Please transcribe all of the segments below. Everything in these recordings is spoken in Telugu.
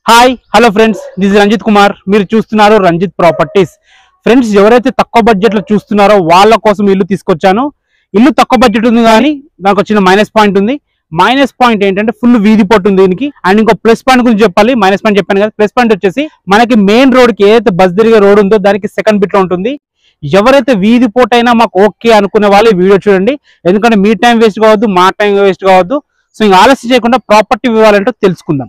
hi hello friends this Ranjith Kumar మీరు చూస్తున్నారు రంజిత్ ప్రాపర్టీస్ ఫ్రెండ్స్ ఎవరైతే తక్కువ బడ్జెట్ లో చూస్తున్నారో వాళ్ళ కోసం ఇల్లు తీసుకొచ్చాను ఇల్లు తక్కువ బడ్జెట్ ఉంది కానీ దానికి వచ్చిన మైనస్ పాయింట్ ఉంది మైనస్ పాయింట్ ఏంటంటే ఫుల్ వీధి పొట్టు ఉంది దీనికి అండ్ ఇంకో ప్లస్ పాయింట్ గురించి చెప్పాలి మైనస్ పాయింట్ చెప్పాను కదా ప్లస్ పాయింట్ వచ్చేసి మనకి మెయిన్ రోడ్ కి ఏదైతే బస్ తిరిగే రోడ్ ఉందో దానికి సెకండ్ బిట్ లో ఉంటుంది ఎవరైతే వీధి పోట్ అయినా మాకు ఓకే అనుకునే వాళ్ళు ఈ వీడియో చూడండి ఎందుకంటే మీ టైం వేస్ట్ కావద్దు మా టైం వేస్ట్ కావద్దు సో ఇంకా ఆలస్యం చేయకుండా ప్రాపర్టీ ఇవ్వాలంటే తెలుసుకుందాం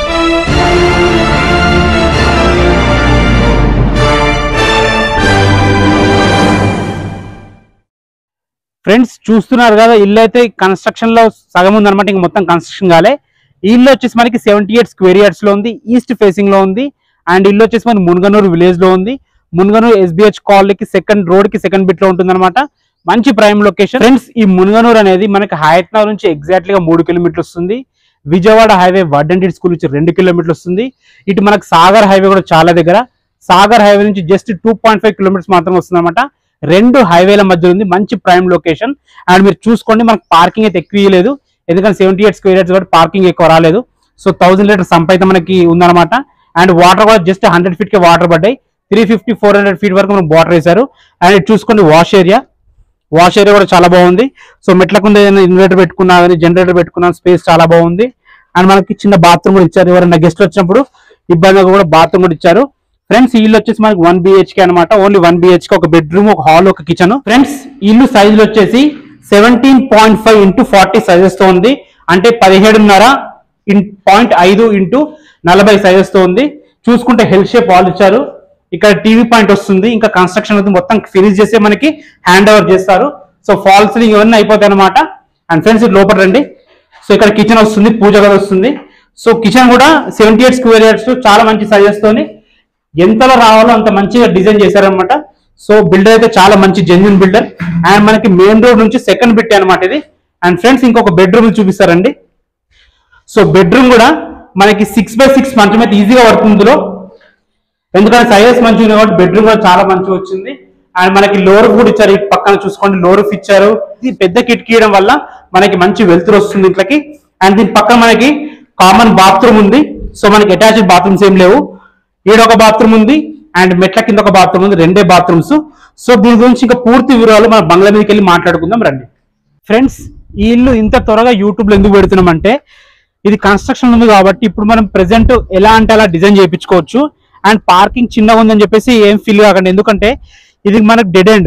ఫ్రెండ్స్ చూస్తున్నారు కదా ఇల్లు అయితే కన్స్ట్రక్షన్ లో సగం ఉందన్నమాట ఇంక మొత్తం కన్స్ట్రక్షన్ కాలే ఈ ఇల్లు వచ్చేసి మనకి సెవెంటీ ఎయిట్ స్క్వేర్ యార్డ్స్ లో ఉంది ఈస్ట్ ఫేసింగ్ లో ఉంది అండ్ ఇల్లు వచ్చేసి మనకి మున్గనూరు విలేజ్ లో ఉంది మున్గనూరు ఎస్బిహెచ్ కాలనీకి సెకండ్ రోడ్ కి సెకండ్ బిట్ లో ఉంటుంది మంచి ప్రైమ్ లొకేషన్ ఫ్రెండ్స్ ఈ మున్గనూరు అనేది మనకి హయత్నగర్ నుంచి ఎగ్జాక్ట్లీ గా మూడు కిలోమీటర్లు వస్తుంది విజయవాడ హైవే వడ్డంటి స్కూల్ నుంచి రెండు కిలోమీటర్లు వస్తుంది ఇటు మనకి సాగర్ హైవే కూడా చాలా దగ్గర సాగర్ హైవే నుంచి just two point five kilometres మాత్రం వస్తుంది రెండు హైవేల మధ్య ఉంది మంచి ప్రైమ్ లొకేషన్ అండ్ మీరు చూసుకోండి మనకు పార్కింగ్ అయితే ఎక్కువ ఇవ్వలేదు ఎందుకంటే సెవెంటీ ఎయిట్ స్క్వేర్ యార్డ్స్ కాబట్టి పార్కింగ్ ఎక్కువ రాలేదు సో థౌసండ్ లీటర్ సంప్ అయితే మనకి ఉందన్నమాట అండ్ వాటర్ కూడా జస్ట్ హండ్రెడ్ ఫీట్ కి వాటర్ పడ్డాయి three fifty four hundred feet వరకు మనకు వాటర్ వేశారు అండ్ ఇటు చూసుకోండి వాష్ ఏరియా వాష్ ఏరియా కూడా చాలా బాగుంది సో మెట్ల కింద ఏదైనా ఇన్వర్టర్ పెట్టుకున్నా కానీ జనరేటర్ పెట్టుకున్నా స్పేస్ చాలా బాగుంది అండ్ మనకి చిన్న బాత్రూమ్ కూడా ఇచ్చారు ఎవరైనా గెస్ట్ వచ్చినప్పుడు ఇబ్బందిగా కూడా బాత్రూమ్ కూడా ఇచ్చారు ఫ్రెండ్స్ ఈ ఇల్లు వచ్చేసి మనకి వన్ బిహెచ్కే అనమాట ఓన్లీ వన్ బిహెచ్కే ఒక బెడ్రూమ్ ఒక హాల్ ఒక కిచెన్ ఫ్రెండ్స్ ఇల్లు సైజులు వచ్చేసి seventeen point five into forty sizes తో ఉంది అంటే పదిహేడున్నర ఇన్ పాయింట్ ఐదు ఇంటూ నలభై సైజెస్ తో ఉంది చూసుకుంటే హెల్త్ షేప్ వాల్ ఇచ్చారు ఇక్కడ టీవీ పాయింట్ వస్తుంది ఇంకా కన్స్ట్రక్షన్ అయితే మొత్తం ఫినిష్ చేసి మనకి హ్యాండ్ ఓవర్ చేస్తారు సో ఫాల్ సీలింగ్ ఇవన్నీ అయిపోతాయి అనమాట అండ్ ఫ్రెండ్స్ ఇది లోపల రండి సో ఇక్కడ కిచెన్ వస్తుంది పూజ గది వస్తుంది సో కిచెన్ కూడా సెవెంటీ ఎయిట్ స్క్వేర్ యార్డ్స్ చాలా మంచి సైజెస్ తోని ఎంతలో రావాలో అంత మంచిగా డిజైన్ చేశారనమాట సో బిల్డర్ అయితే చాలా మంచి జెన్యున్ బిల్డర్ అండ్ మనకి మెయిన్ రోడ్ నుంచి సెకండ్ బిట్ అనమాట ఇది అండ్ ఫ్రెండ్స్ ఇంకొక బెడ్రూమ్ చూపిస్తారండి సో బెడ్రూమ్ కూడా మనకి సిక్స్ బై సిక్స్ మంచం అయితే ఈజీగా పడుతుంది ఇందులో ఎందుకంటే సైజెస్ మంచిగా ఉంది కాబట్టి బెడ్రూమ్ కూడా చాలా మంచిగా వచ్చింది అండ్ మనకి లోర్ కూడా ఇచ్చారు ఈ పక్కన చూసుకోండి లోర్ ఇచ్చారు ఇది పెద్ద కిటికీ ఇవ్వడం వల్ల మనకి మంచి వెలుతురు వస్తుంది ఇంట్లోకి అండ్ దీని పక్కన మనకి కామన్ బాత్రూమ్ ఉంది సో మనకి అటాచ్డ్ బాత్రూమ్స్ ఏం లేవు ఈడ ఒక బాత్రూమ్ ఉంది అండ్ మెట్ల కింద ఒక బాత్రూమ్ ఉంది రెండే బాత్రూమ్స్ సో దీని గురించి ఇంకా పూర్తి వివరాలు మన బంగ్లా మీదకి వెళ్ళి మాట్లాడుకుందాం రండి ఫ్రెండ్స్ ఈ ఇల్లు ఇంత త్వరగా యూట్యూబ్ లో ఎందుకు పెడుతున్నామంటే ఇది కన్స్ట్రక్షన్ ఉంది కాబట్టి ఇప్పుడు మనం ప్రెసెంట్ ఎలా అంటే అలా డిజైన్ చేయించుకోవచ్చు అండ్ పార్కింగ్ చిన్నగా ఉందని చెప్పేసి ఏం ఫీల్ కాకండి ఎందుకంటే ఇది మనకు డెడ్ ఎండ్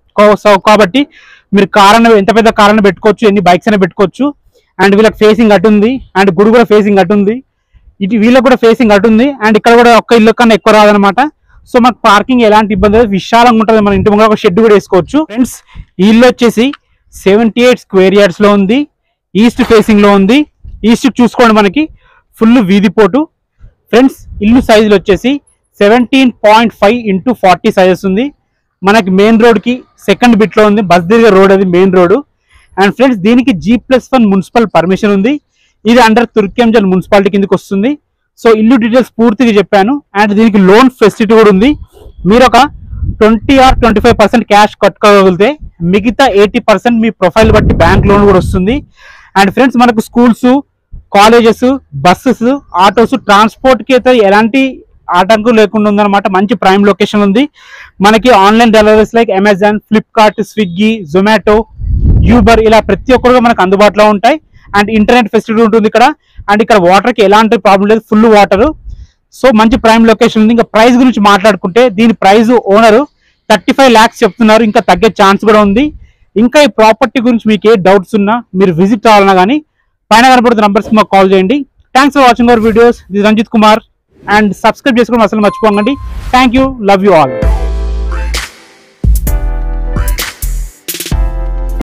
కాబట్టి మీరు కార్ అన్న ఎంత పెద్ద కార్ అన్న పెట్టుకోవచ్చు ఎన్ని బైక్స్ అయినా పెట్టుకోవచ్చు అండ్ వీళ్ళకి ఫేసింగ్ అటు ఉంది అండ్ గుడి కూడా ఫేసింగ్ అటు ఉంది ఇటు వీళ్ళకి కూడా ఫేసింగ్ అటు ఉంది అండ్ ఇక్కడ కూడా ఒక్క ఇల్లు కన్నా ఎక్కువ రాదనమాట సో మనకు పార్కింగ్ ఎలాంటి ఇబ్బంది లేదు విశాలంగా ఉంటుంది మన ఇంటి ముంగర ఒక షెడ్ కూడా వేసుకోవచ్చు ఫ్రెండ్స్ ఈ ఇల్లు వచ్చేసి సెవెంటీ ఎయిట్ స్క్వేర్ యార్డ్స్ లో ఉంది ఈస్ట్ ఫేసింగ్ లో ఉంది ఈస్ట్ చూసుకోండి మనకి ఫుల్ వీధి పోటు ఫ్రెండ్స్ ఇల్లు సైజులు వచ్చేసి seventeen point five into forty sizes ఉంది మనకి మెయిన్ రోడ్ కి సెకండ్ బిట్ లో ఉంది బస్ దిరిగే రోడ్ అది మెయిన్ రోడ్ అండ్ ఫ్రెండ్స్ దీనికి G plus one municipal permission ఉంది ఇది అండర్ తుర్కియంజల్ మున్సిపాలిటీ కిందకి వస్తుంది సో ఇల్లు డీటెయిల్స్ పూర్తిగా చెప్పాను అండ్ దీనికి లోన్ ఫెసిలిటీ కూడా ఉంది మీరు ఒక twenty or twenty five percent cash కట్టుకోగలిగితే మిగతా ఎయిటీ పర్సెంట్ మీ ప్రొఫైల్ బట్టి బ్యాంక్ లోన్ కూడా వస్తుంది అండ్ ఫ్రెండ్స్ మనకు schools colleges buses autos transport కి అయితే ఎలాంటి ఆటంకం లేకుండా ఉందన్నమాట మంచి ప్రైమ్ లొకేషన్ ఉంది మనకి online deliveries like Amazon Flipkart Swiggy Zomato Uber ఇలా ప్రతి ఒక్కరుగా మనకు అందుబాటులో ఉంటాయి అండ్ ఇంటర్నెట్ ఫెసిలిటీ ఉంటుంది ఇక్కడ అండ్ ఇక్కడ వాటర్ కి ఎలాంటి ప్రాబ్లం లేదు ఫుల్ వాటర్ సో మంచి ప్రైమ్ లొకేషన్ ఉంది ఇంకా ప్రైస్ గురించి మాట్లాడుకుంటే దీని price owner thirty five lakhs చెప్తున్నారు ఇంకా తగ్గే ఛాన్స్ కూడా ఉంది ఇంకా ఈ ప్రాపర్టీ గురించి మీకు ఏ డౌట్స్ ఉన్నా మీరు విజిట్ కావాలన్నా కానీ పైన కనపడుతున్న నంబర్స్ మాకు కాల్ చేయండి thanks for watching our videos this Ranjith Kumar and subscribe చేసుకోవడం అసలు మర్చిపోకండి thank you love you all